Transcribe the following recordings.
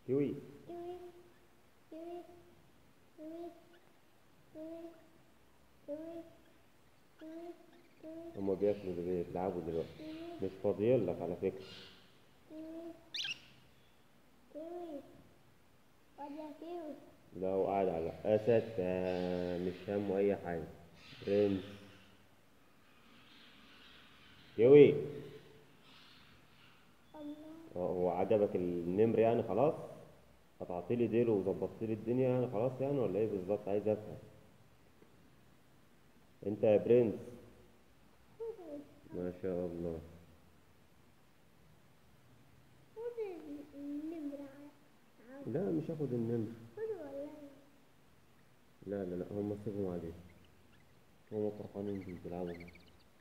كيوي كيوي كيوي كيوي كيوي كيوي كيوي كيوي هما بياكلوا دلوقتي بيلعبوا دلوقتي كيوي مش فاضيين لك على فكرة كيوي كيوي ولا كيوي ده هو قاعد على أسد آه، مش همه أي حاجة برنس كيوي الله هو هو عجبك النمر يعني خلاص قطعت لي ديله وظبطت لي الدنيا يعني خلاص يعني ولا ايه بالظبط عايز افهم انت يا برنس ما شاء الله خد النمر عاوز لا مش هاخد النمر خد ولا لا لا لا هم سيبهم عليه هم فرحانين بيه بيلعبوا معاه.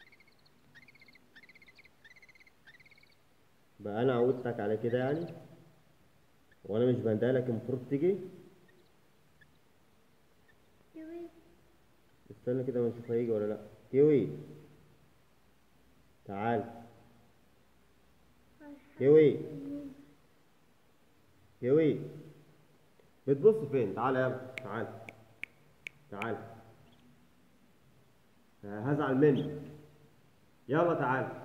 بقى انا عودتك على كده يعني وانا مش بندالك المفروض تيجي كيوي استنى كده ما نشوف هيجي ولا لا كيوي تعال كيوي كيوي بتبص فين تعال يلا تعال تعال هزعل منك يلا تعال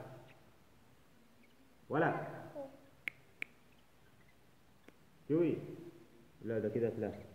ولا كيوي لا ده كده اتلهى